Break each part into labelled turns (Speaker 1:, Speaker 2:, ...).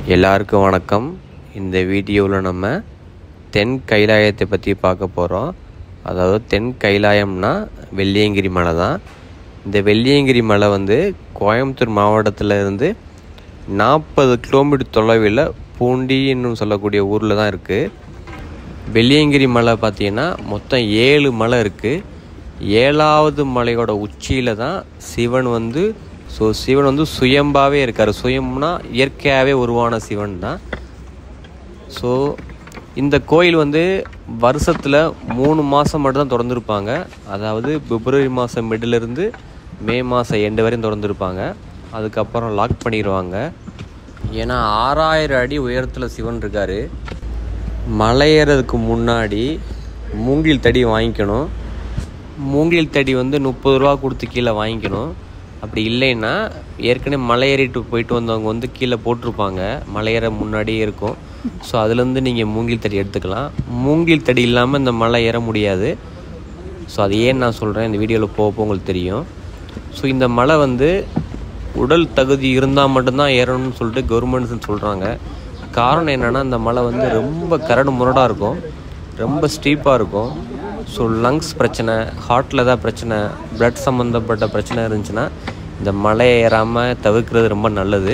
Speaker 1: எல்லாருக்கும் வணக்கம் இந்த வீடியோவில் நம்ம தென் கைலாயத்தை பற்றி பார்க்க போகிறோம் அதாவது தென் கைலாயம்னா வெள்ளியங்கிரி மலை தான் இந்த வெள்ளியங்கிரி மலை வந்து கோயம்புத்தூர் மாவட்டத்தில் இருந்து நாற்பது கிலோமீட்டர் தொலைவில் பூண்டின்னு சொல்லக்கூடிய ஊரில் தான் இருக்குது வெள்ளியங்கிரி மலை பார்த்தீங்கன்னா மொத்தம் ஏழு மலை இருக்குது ஏழாவது மலையோட உச்சியில் தான் சிவன் வந்து ஸோ சிவன் வந்து சுயம்பாவே இருக்கார் சுயம்னா இயற்கையாகவே உருவான சிவன் தான் ஸோ இந்த கோயில் வந்து வருஷத்தில் மூணு மாதம் மட்டும்தான் திறந்துருப்பாங்க அதாவது பிப்ரவரி மாதம் மிடிலிருந்து மே மாதம் எண்டு வரையும் திறந்துருப்பாங்க அதுக்கப்புறம் லாக் பண்ணிடுவாங்க ஏன்னா ஆறாயிரம் அடி உயரத்தில் சிவன் இருக்கார் மலையேறதுக்கு முன்னாடி மூங்கில் தடி வாங்கிக்கணும் மூங்கில் தடி வந்து முப்பது ரூபா கொடுத்து கீழே வாங்கிக்கணும் அப்படி இல்லைன்னா ஏற்கனவே மலை ஏறிட்டு போயிட்டு வந்தவங்க வந்து கீழே போட்டிருப்பாங்க மலையேற முன்னாடியே இருக்கும் ஸோ அதுலேருந்து நீங்கள் மூங்கில் தடி எடுத்துக்கலாம் மூங்கில் தடி இல்லாமல் இந்த மலை ஏற முடியாது ஸோ அது ஏன் நான் சொல்கிறேன் இந்த வீடியோவில் போக போக உங்களுக்கு தெரியும் ஸோ இந்த மலை வந்து உடல் தகுதி இருந்தால் மட்டும்தான் ஏறணும்னு சொல்லிட்டு கவர்மெண்ட்ஸ்னு சொல்கிறாங்க காரணம் என்னென்னா இந்த மலை வந்து ரொம்ப கரடு முரடாக இருக்கும் ரொம்ப ஸ்டீப்பாக இருக்கும் ஸோ லங்ஸ் பிரச்சனை ஹார்ட்டில் ஏதாவது பிரச்சனை பிளட் சம்மந்தப்பட்ட பிரச்சனை இருந்துச்சுன்னா இந்த மலை ஏறாமல் தவிர்க்கிறது ரொம்ப நல்லது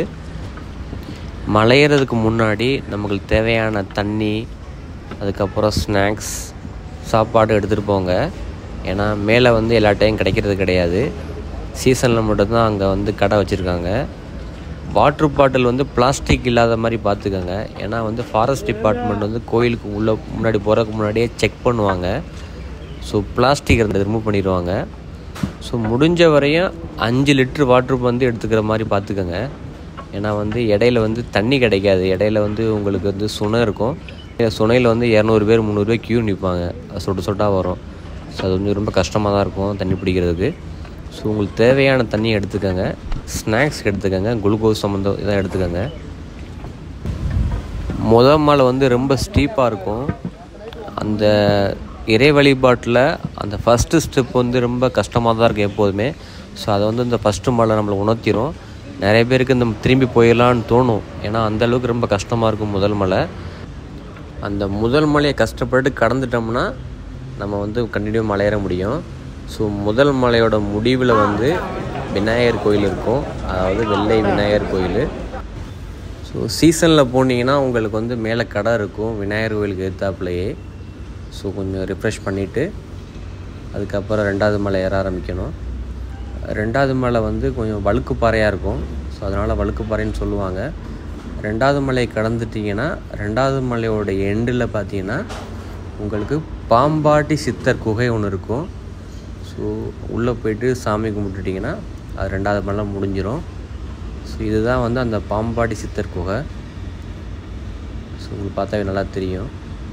Speaker 1: மலை ஏறதுக்கு முன்னாடி நமக்கு தேவையான தண்ணி அதுக்கப்புறம் ஸ்நாக்ஸ் சாப்பாடு எடுத்துகிட்டு போங்க ஏன்னா மேலே வந்து எல்லா டைம் கிடைக்கிறது கிடையாது சீசனில் மட்டும்தான் அங்கே வந்து கடை வச்சுருக்காங்க வாட்டர் பாட்டில் வந்து பிளாஸ்டிக் இல்லாத மாதிரி பார்த்துக்கோங்க ஏன்னா வந்து ஃபாரஸ்ட் டிபார்ட்மெண்ட் வந்து கோயிலுக்கு உள்ளே முன்னாடி போகிறதுக்கு முன்னாடியே செக் பண்ணுவாங்க ஸோ பிளாஸ்டிக் இருந்தது ரிமூவ் பண்ணிடுவாங்க ஸோ முடிஞ்ச வரையும் அஞ்சு லிட்ரு வாட்டர் வந்து எடுத்துக்கிற மாதிரி பார்த்துக்கோங்க ஏன்னா வந்து இடையில வந்து தண்ணி கிடைக்காது இடையில வந்து உங்களுக்கு வந்து சுனை இருக்கும் சுனையில் வந்து இரநூறு பேர் முந்நூறு பேர் க்யூ நிற்பாங்க சொட்டு சொட்டாக வரும் ஸோ அது வந்து ரொம்ப கஷ்டமாக தான் இருக்கும் தண்ணி பிடிக்கிறதுக்கு ஸோ உங்களுக்கு தேவையான தண்ணியை எடுத்துக்கோங்க ஸ்நாக்ஸ் எடுத்துக்கோங்க குளுக்கோஸ் சம்மந்தம் இதான் எடுத்துக்கோங்க முத மலை வந்து ரொம்ப ஸ்டீப்பாக இருக்கும் அந்த இறை வழிபாட்டில் அந்த ஃபஸ்ட்டு ஸ்டெப் வந்து ரொம்ப கஷ்டமாக தான் இருக்கும் எப்போதுமே ஸோ அதை வந்து இந்த ஃபஸ்ட்டு மலை நம்மளை உணர்த்திடும் நிறைய பேருக்கு இந்த திரும்பி போயிடலான்னு தோணும் ஏன்னா அந்த அளவுக்கு ரொம்ப கஷ்டமாக இருக்கும் முதல் மலை அந்த முதல் மலையை கஷ்டப்பட்டு கடந்துட்டோம்னா நம்ம வந்து கண்டினியூ மலையேற முடியும் ஸோ முதல் மலையோட முடிவில் வந்து விநாயகர் கோயில் இருக்கும் அதாவது வெள்ளை விநாயகர் கோயில் ஸோ சீசனில் போனீங்கன்னா உங்களுக்கு வந்து மேலே கடை இருக்கும் விநாயகர் கோயிலுக்கு எதிர்த்தாப்புலையே ஸோ கொஞ்சம் ரிஃப்ரெஷ் பண்ணிவிட்டு அதுக்கப்புறம் ரெண்டாவது மலை ஏற ஆரம்பிக்கணும் ரெண்டாவது மலை வந்து கொஞ்சம் வழுக்கு பாறையாக இருக்கும் ஸோ அதனால் வழுக்கு பாறைன்னு சொல்லுவாங்க ரெண்டாவது மலையை கடந்துட்டிங்கன்னா ரெண்டாவது மலையோட எண்டில் பார்த்தீங்கன்னா உங்களுக்கு பாம்பாட்டி சித்தர் குகை ஒன்று இருக்கும் ஸோ உள்ளே போயிட்டு சாமி கும்பிட்டுட்டிங்கன்னா அது ரெண்டாவது மலை முடிஞ்சிடும் ஸோ இதுதான் வந்து அந்த பாம்பாட்டி சித்தர் குகை ஸோ உங்களுக்கு பார்த்தாவே நல்லா தெரியும்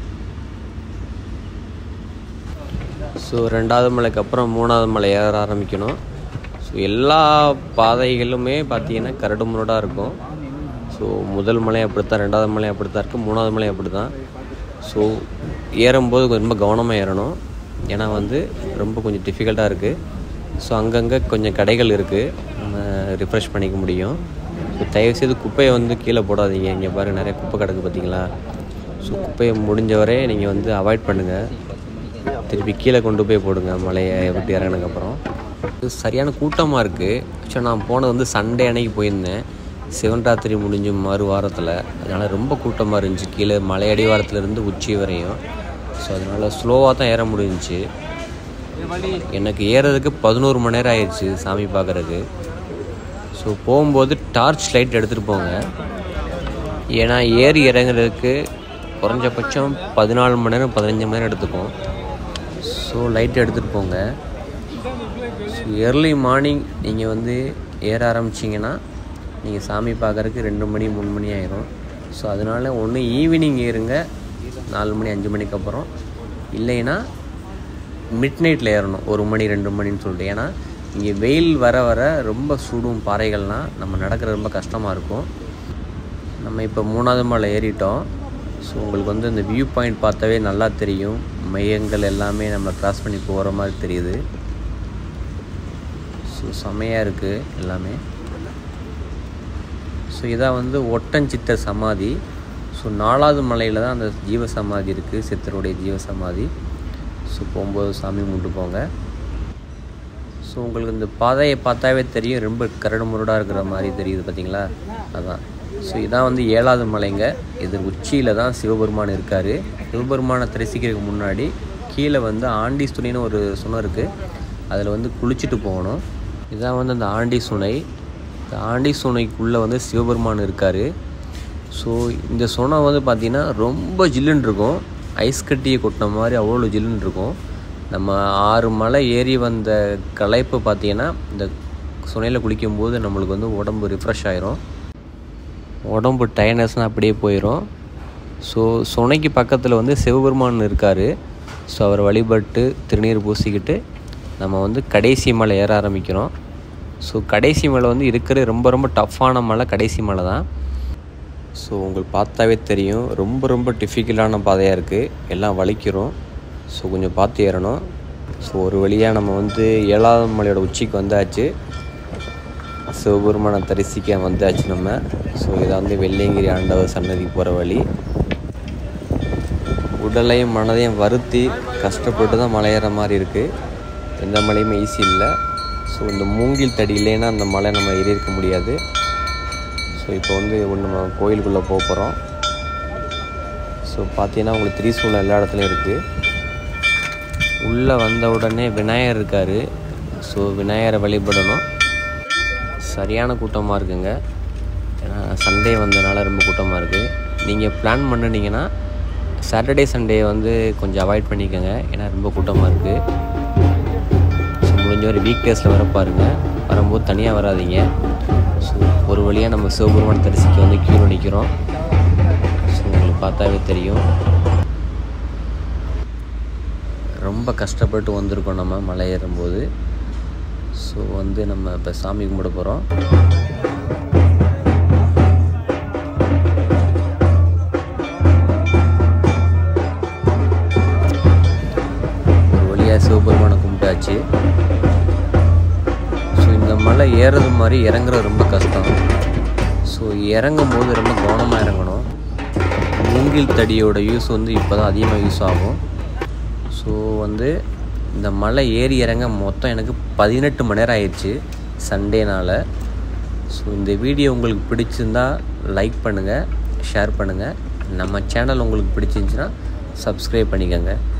Speaker 1: ஸோ ரெண்டாவது மலைக்கு அப்புறம் மூணாவது மலை ஏற ஆரம்பிக்கணும் ஸோ எல்லா பாதைகளுமே பார்த்தீங்கன்னா கரடு முரடாக இருக்கும் ஸோ முதல் மலை அப்படித்தான் ரெண்டாவது மலை அப்படித்தான் இருக்குது மூணாவது மலை அப்படி தான் ஸோ ஏறும்போது ரொம்ப கவனமாக ஏறணும் ஏன்னா வந்து ரொம்ப கொஞ்சம் டிஃபிகல்ட்டாக இருக்குது ஸோ அங்கங்கே கொஞ்சம் கடைகள் இருக்குது நம்ம ரிஃப்ரெஷ் பண்ணிக்க முடியும் ஸோ தயவுசெய்து குப்பையை வந்து கீழே போடாதீங்க இங்கே பாருங்கள் நிறைய குப்பை கிடக்கு பார்த்தீங்களா ஸோ குப்பையை முடிஞ்ச வரை நீங்கள் வந்து அவாய்ட் பண்ணுங்கள் திருப்பி கீழே கொண்டு போய் போடுங்க மலையை விட்டு இறங்கினதுக்கப்புறம் இது சரியான கூட்டமாக இருக்குது ஆக்சுவலாக நான் போனது வந்து சண்டே அன்னைக்கு போயிருந்தேன் சிவன்ராத்திரி முடிஞ்ச மறு வாரத்தில் அதனால் ரொம்ப கூட்டமாக இருந்துச்சு கீழே மலை அடிவாரத்துலேருந்து உச்சி வரையும் ஸோ அதனால் ஸ்லோவாக தான் ஏற முடிஞ்சிச்சு எனக்கு ஏறதுக்கு பதினோரு மணி நேரம் ஆயிடுச்சு சாமி பார்க்குறதுக்கு ஸோ போகும்போது டார்ச் லைட் எடுத்துகிட்டு போங்க ஏன்னா ஏறி இறங்குறதுக்கு குறைஞ்சபட்சம் பதினாலு மணி நேரம் பதினஞ்சு மணி நேரம் எடுத்துக்கும் ஸோ லைட் எடுத்துகிட்டு போங்க ஸோ ஏர்லி மார்னிங் நீங்கள் வந்து ஏற ஆரம்பிச்சிங்கன்னா நீங்கள் சாமி பார்க்குறதுக்கு ரெண்டு மணி மூணு மணி ஆயிரும் ஸோ அதனால் ஒன்று ஈவினிங் ஏறுங்க நாலு மணி அஞ்சு மணிக்கு அப்புறம் இல்லைன்னா மிட் நைட்டில் ஏறணும் ஒரு மணி ரெண்டு மணின்னு சொல்லிட்டு ஏன்னா இங்கே வெயில் வர வர ரொம்ப சுடும் பாறைகள்லாம் நம்ம நடக்கிறது ரொம்ப கஷ்டமாக இருக்கும் நம்ம இப்போ மூணாவது மலை ஏறிட்டோம் ஸோ உங்களுக்கு வந்து இந்த வியூ பாயிண்ட் பார்த்தாவே நல்லா தெரியும் மையங்கள் எல்லாமே நம்ம கிராஸ் பண்ணி போகிற மாதிரி தெரியுது ஸோ செமையாக இருக்குது எல்லாமே ஸோ இதான் வந்து ஒட்டஞ்சித்தர் சமாதி ஸோ நாலாவது மலையில் தான் அந்த ஜீவ சமாதி இருக்குது சித்தருடைய ஜீவ சமாதி ஸோ போகும்போது சாமி கும்பிட்டு போங்க ஸோ உங்களுக்கு இந்த பாதையை பார்த்தாவே தெரியும் ரொம்ப கரடு முரடாக இருக்கிற மாதிரி தெரியுது பார்த்தீங்களா அதான் ஸோ இதான் வந்து ஏழாவது மலைங்க இது உச்சியில் தான் சிவபெருமான் இருக்கார் சிவபெருமானை தரிசிக்கிறதுக்கு முன்னாடி கீழே வந்து ஆண்டி சுனைன்னு ஒரு சுனை இருக்குது அதில் வந்து குளிச்சுட்டு போகணும் இதான் வந்து அந்த ஆண்டி சுனை இந்த ஆண்டி சுனைக்குள்ளே வந்து சிவபெருமான் இருக்கார் ஸோ இந்த சுனை வந்து பார்த்திங்கன்னா ரொம்ப ஜில்லுன்னு இருக்கும் ஐஸ் கட்டியை கொட்டின மாதிரி அவ்வளோ ஜில்லுன்னு இருக்கும் நம்ம ஆறு மலை ஏறி வந்த களைப்பு பார்த்தீங்கன்னா இந்த சுனையில் குளிக்கும்போது நம்மளுக்கு வந்து உடம்பு ரிஃப்ரெஷ் ஆயிரும் உடம்பு டயர்னஸ்னால் அப்படியே போயிடும் ஸோ சுனைக்கு பக்கத்தில் வந்து சிவபெருமான் இருக்கார் ஸோ அவர் வழிபட்டு திருநீர் பூசிக்கிட்டு நம்ம வந்து கடைசி மலை ஏற ஆரம்பிக்கிறோம் ஸோ கடைசி மலை வந்து இருக்கிற ரொம்ப ரொம்ப டஃப்பான மலை கடைசி மலை தான் ஸோ உங்களுக்கு பார்த்தாவே தெரியும் ரொம்ப ரொம்ப டிஃபிகல்ட்டான பாதையாக இருக்குது எல்லாம் வலிக்கிறோம் ஸோ கொஞ்சம் பார்த்து ஏறணும் ஸோ ஒரு வழியாக நம்ம வந்து ஏழாவது மலையோட உச்சிக்கு வந்தாச்சு சிவபெருமானை தரிசிக்க வந்தாச்சு நம்ம ஸோ இதை வந்து வெள்ளையங்கிரி ஆண்டவர் சன்னதிக்கு போகிற வழி உடலையும் மனதையும் வருத்தி கஷ்டப்பட்டு தான் மலையேற மாதிரி இருக்குது எந்த மலையுமே ஈஸி இல்லை ஸோ இந்த மூங்கில் தடி இல்லைன்னா அந்த மலை நம்ம ஏறி இருக்க முடியாது ஸோ இப்போ வந்து ஒன்று நம்ம கோயிலுக்குள்ளே போக போகிறோம் ஸோ பார்த்தீங்கன்னா உங்களுக்கு திரிசூலம் எல்லா இடத்துலையும் இருக்குது உள்ளே வந்த உடனே விநாயகர் இருக்கார் ஸோ விநாயகரை வழிபடணும் சரியான கூட்டமாக இருக்குங்க ஏன்னா சண்டே வந்ததுனால ரொம்ப கூட்டமாக இருக்குது நீங்கள் பிளான் பண்ணினீங்கன்னா சாட்டர்டே சண்டே வந்து கொஞ்சம் அவாய்ட் பண்ணிக்கோங்க ஏன்னா ரொம்ப கூட்டமாக இருக்குது ஸோ முடிஞ்ச ஒரு வீக் டேஸில் வர பாருங்கள் வரும்போது தனியாக வராதீங்க ஸோ ஒரு வழியாக நம்ம சிவபெருமான் தரிசிக்க வந்து கியூ நிற்கிறோம் ஸோ உங்களுக்கு பார்த்தாவே தெரியும் ரொம்ப கஷ்டப்பட்டு வந்திருக்கோம் நம்ம மலை ஏறும்போது ஸோ வந்து நம்ம இப்போ சாமி கும்பிட போகிறோம் ஒரு வழியாக சிவபெருமானை கும்பிட்டாச்சு ஸோ இந்த மலை ஏறுறது மாதிரி இறங்குறது ரொம்ப கஷ்டம் ஸோ இறங்கும் போது ரொம்ப கவனமாக இறங்கணும் மூங்கில் தடியோட யூஸ் வந்து இப்போ தான் அதிகமாக யூஸ் ஆகும் ஸோ வந்து இந்த மலை ஏறி இறங்க மொத்தம் எனக்கு பதினெட்டு மணி நேரம் ஆயிடுச்சு சண்டேனால் ஸோ இந்த வீடியோ உங்களுக்கு பிடிச்சிருந்தா லைக் பண்ணுங்கள் ஷேர் பண்ணுங்கள் நம்ம சேனல் உங்களுக்கு பிடிச்சிருந்துச்சின்னா சப்ஸ்கிரைப் பண்ணிக்கோங்க